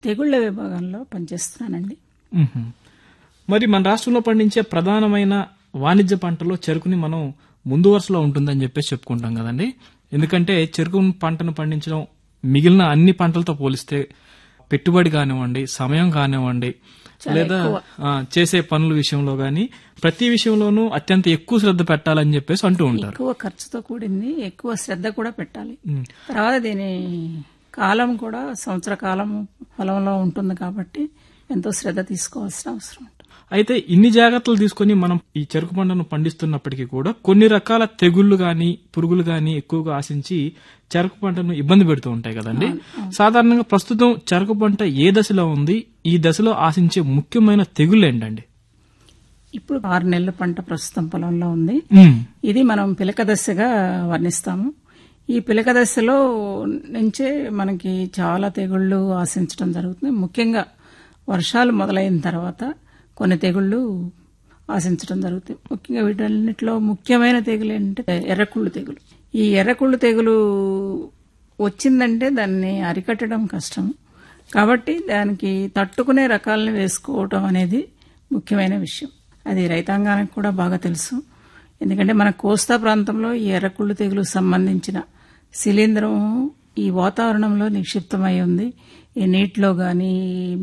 తెగుళ్ల విభాగంలో పనిచేస్తున్నానండి మ్మ్. మరి మన రాష్ట్రంలో పండించే ప్రధానమైన వాణిజ్య పంటలో చెరుకుని మనం ముందు వరుసలో ఉంటుందని చెప్పేసి చెప్పుకుంటాం కదండి ఎందుకంటే చెరుకు పంటను పండించడం మిగిలిన అన్ని పంటలతో పోలిస్తే పెట్టుబడి కానివ్వండి సమయం కానివ్వండి లేదా ఆ, చేసే పనుల విషయంలో గాని ప్రతి విషయంలోనూ అత్యంత ఎక్కువ శ్రద్ధ పెట్టాలని చెప్పేసి అంటూ ఉంటారు ఎక్కువ ఖర్చుతో కూడింది ఎక్కువ శ్రద్ధ కూడా పెట్టాలి మ్మ్. తర్వాత దీని కాలం కూడా సంవత్సర కాలం పొలంలో ఉంటుంది కాబట్టి ఎంతో శ్రద్ధ తీసుకోవాల్సిన అవసరం ఉంటుంది అయితే ఇన్ని జాగ్రత్తలు తీసుకొని మనం ఈ చెరుకు పంటను పండిస్తున్నప్పటికీ కూడా కొన్ని రకాల తెగుళ్లు గాని పురుగులు గాని ఎక్కువగా ఆశించి చెరుకు పంటను ఇబ్బంది పెడుతూ ఉంటాయి కదండి సాధారణంగా ప్రస్తుతం చెరుకు పంట ఏ దశలో ఉంది ఈ దశలో ఆశించే ముఖ్యమైన తెగుళ్ళు ఏంటండి ఇప్పుడు ఆరు నెలల పంట ప్రస్తుతం పొలంలో ఉంది ఉమ్, ఇది మనం పిలక దశగా వర్ణిస్తాము ఈ పిలక దశలో నుంచే మనకి చాలా తెగుళ్ళు ఆశించడం జరుగుతుంది ముఖ్యంగా వర్షాలు మొదలైన తర్వాత కొన్ని తెగుళ్ళు ఆశించడం జరుగుతుంది ముఖ్యంగా వీటన్నిటిలో ముఖ్యమైన తెగులు ఏంటంటే ఎర్రకుళ్ళు తెగులు ఈ ఎర్రకుళ్ళు తెగులు వచ్చిందంటే దాన్ని అరికట్టడం కష్టం కాబట్టి దానికి తట్టుకునే రకాలను వేసుకోవటం అనేది ముఖ్యమైన విషయం అది రైతాంగానికి కూడా బాగా తెలుసు ఎందుకంటే మన కోస్తా ప్రాంతంలో ఈ ఎర్రకుళ్ళు తెగులు సంబంధించిన శిలీంధ్రం ఈ వాతావరణంలో నిక్షిప్తమై ఉంది ఈ నీటిలో గాని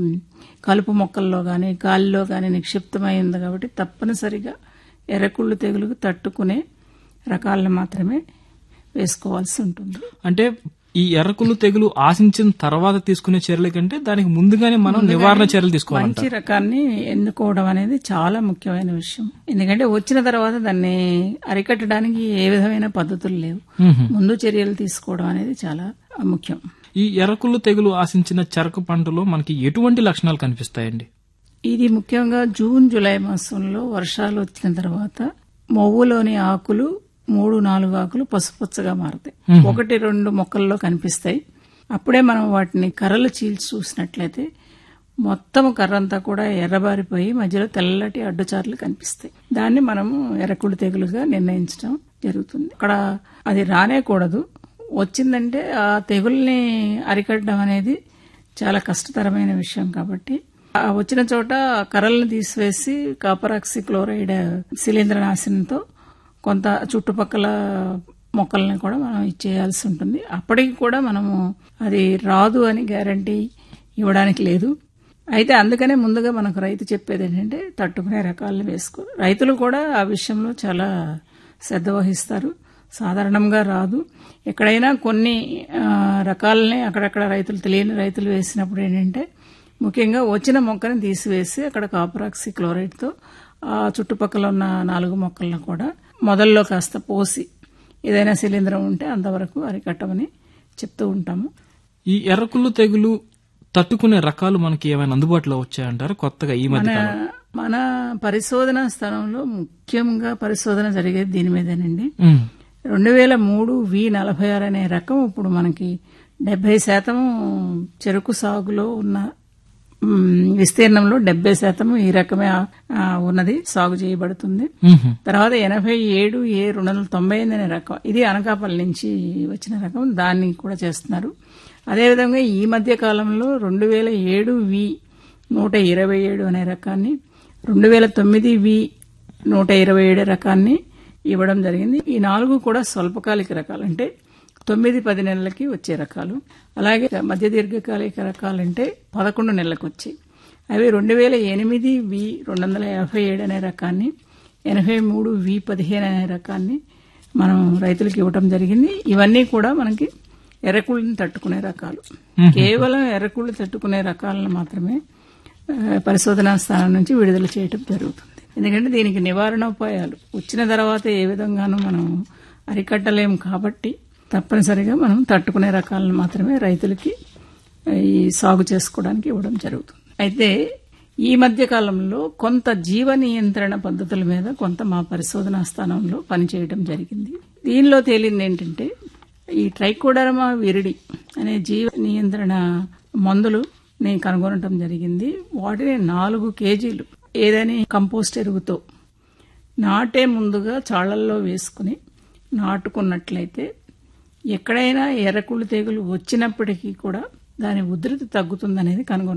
కలుపు మొక్కల్లో గాని గాలిలో గాని నిక్షిప్తమై ఉంది కాబట్టి తప్పనిసరిగా ఎర్రకుళ్ళు తెగులుకు తట్టుకునే రకాలను మాత్రమే వేసుకోవాల్సి ఉంటుంది అంటే ఈ ఎర్రకుళ్ళు తెగులు ఆశించిన తర్వాత తీసుకునే చర్యల కంటే దానికి ముందుగానే మనం నివారణ చర్యలు తీసుకోవాలంట మంచి రకాన్ని ఎన్నుకోవడం అనేది చాలా ముఖ్యమైన విషయం ఎందుకంటే వచ్చిన తర్వాత దాన్ని అరికట్టడానికి ఏ విధమైన పద్ధతులు లేవు మ్మ్. ముందు చర్యలు తీసుకోవడం అనేది చాలా ముఖ్యం ఈ ఎర్రకుళ్ళు తెగులు ఆశించిన చెరకు పంటలో మనకి ఎటువంటి లక్షణాలు కనిపిస్తాయండి ఇది ముఖ్యంగా జూన్ జూలై మాసంలో వర్షాలు వచ్చిన తర్వాత మొవ్వులోని ఆకులు మూడు నాలుగు ఆకులు పసుపచ్చగా మారుతాయి ఒకటి రెండు మొక్కల్లో కనిపిస్తాయి అప్పుడే మనం వాటిని కర్రలు చీల్చి చూసినట్లయితే మొత్తం కర్రంతా కూడా ఎర్రబారిపోయి మధ్యలో తెల్లటి అడ్డుచారులు కనిపిస్తాయి దాన్ని మనము ఎర్రకుళ్ళు తెగులుగా నిర్ణయించడం జరుగుతుంది అక్కడ అది రానేకూడదు వచ్చిందంటే ఆ తెగుల్ని అరికట్టడం అనేది చాలా కష్టతరమైన విషయం కాబట్టి ఆ వచ్చిన చోట కర్రలను తీసివేసి కాపరాక్సి క్లోరైడ్ శిలీంద్రనాశనంతో కొంత చుట్టుపక్కల మొక్కల్ని కూడా మనం ఇచ్చేయాల్సి ఉంటుంది అప్పటికి కూడా మనము అది రాదు అని గ్యారంటీ ఇవ్వడానికి లేదు అయితే అందుకనే ముందుగా మనకు రైతు చెప్పేది ఏంటంటే తట్టుకునే రకాలను వేసుకో రైతులు కూడా ఆ విషయంలో చాలా శ్రద్ధ వహిస్తారు సాధారణంగా రాదు ఎక్కడైనా కొన్ని ఆ, రకాలని అక్కడక్కడ రైతులు తెలియని రైతులు వేసినప్పుడు ఏంటంటే ముఖ్యంగా వచ్చిన మొక్కని తీసివేసి అక్కడ కాపరాక్సి క్లోరైడ్తో ఆ చుట్టుపక్కల ఉన్న నాలుగు మొక్కలను కూడా మొదల్లో కాస్త పోసి ఏదైనా శిలీంధ్రం ఉంటే అంతవరకు అరికట్టమని చెప్తూ ఉంటాము ఈ ఎర్రకుళ్ళు తెగులు తట్టుకునే రకాలు మనకి ఏమైనా అందుబాటులో వచ్చాయంటారు కొత్తగా ఈ మధ్య మన కాలం మన పరిశోధన స్థలంలో ముఖ్యంగా పరిశోధన జరిగేది దీని మీదేనండి ఉమ్, రెండు వేల మూడు వి నలభై ఆరు అనే రకం ఇప్పుడు మనకి డెబ్బై శాతం చెరుకు సాగులో ఉన్న మ్, విస్తీర్ణంలో డెబ్బై శాతం ఈ రకమే ఆ, ఉన్నది సాగు చేయబడుతుంది ఉహు, తర్వాత ఎనభై ఏడు ఏ రెండు వందల తొంభై ఎనిమిది అనే రకం ఇది అనకాపల్లి నుంచి వచ్చిన రకం దాన్ని కూడా చేస్తున్నారు అదేవిధంగా ఈ మధ్య కాలంలో రెండు వేల ఏడు వి నూట ఇరవై ఏడు అనే రకాన్ని రెండు వేల తొమ్మిది వి నూట ఇరవై ఏడు రకాన్ని ఇవ్వడం జరిగింది ఈ నాలుగు కూడా స్వల్పకాలిక రకాలు అంటే తొమ్మిది పది నెలలకి వచ్చే రకాలు అలాగే మధ్య దీర్ఘకాలిక రకాలంటే పదకొండు నెలలకు వచ్చాయి అవి రెండు వేల ఎనిమిది వి రెండు వందల యాభై ఏడు అనే రకాన్ని ఎనభై మూడు వి పదిహేను అనే రకాన్ని మనం రైతులకు ఇవ్వటం జరిగింది ఇవన్నీ కూడా మనకి ఎర్రకుళ్ళని తట్టుకునే రకాలు కేవలం ఎర్రకుళ్ళు తట్టుకునే రకాలను మాత్రమే ఆ, పరిశోధనా స్థానం నుంచి విడుదల చేయటం జరుగుతుంది ఎందుకంటే దీనికి నివారణోపాయాలు వచ్చిన తర్వాత ఏ విధంగానూ మనం అరికట్టలేం కాబట్టి తప్పనిసరిగా మనం తట్టుకునే రకాలను మాత్రమే రైతులకి ఈ సాగు చేసుకోవడానికి ఇవ్వడం జరుగుతుంది అయితే ఈ మధ్య కాలంలో కొంత జీవ నియంత్రణ పద్ధతుల మీద కొంత మా పరిశోధనా స్థానంలో పనిచేయడం జరిగింది దీనిలో తేలింది ఏంటంటే ఈ ట్రైకోడర్మా విరిడి అనే జీవ నియంత్రణ మందులు నేను కనుగొనటం జరిగింది వాటిని నాలుగు కేజీలు ఏదైనా కంపోస్ట్ ఎరువుతో నాటే ముందుగా చాళ్లల్లో వేసుకుని నాటుకున్నట్లయితే ఎక్కడైనా ఎర్రకుళ్ళు తెగులు వచ్చినప్పటికీ కూడా దాని ఉధృతి తగ్గుతుందనేది కనుగొన్నారు